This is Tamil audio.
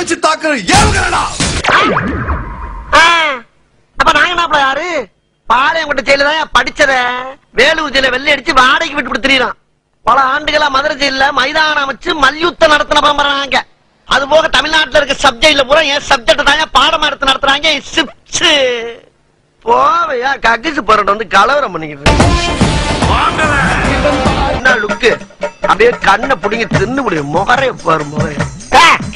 வச்சு தாக்குற ஏவுகிறடா ஆ, அப்ப நாங்க என்ன யாரு பாளையங்கோட்டை ஜெயில தான் படிச்சத வேலூர் ஜெயில வெள்ளை அடிச்சு வாடகைக்கு விட்டு கொடுத்துறான் பல ஆண்டுகளா மதுரை ஜெயில மைதானம் அமைச்சு மல்யுத்தம் நடத்தின பரம்பராங்க அது போக தமிழ்நாட்டுல இருக்க சப்ஜெக்ட்ல பூரா என் சப்ஜெக்ட் தாங்க பாடமா எடுத்து நடத்துறாங்க சிப்ஸ் போவையா ககிசு போறட்ட வந்து கலவரம் பண்ணிக்கிட்டு இருக்கு. என்ன லுக்கு அப்படியே கண்ணை புடிங்க தின்னு முடியும் முகரைய பாரு முகரைய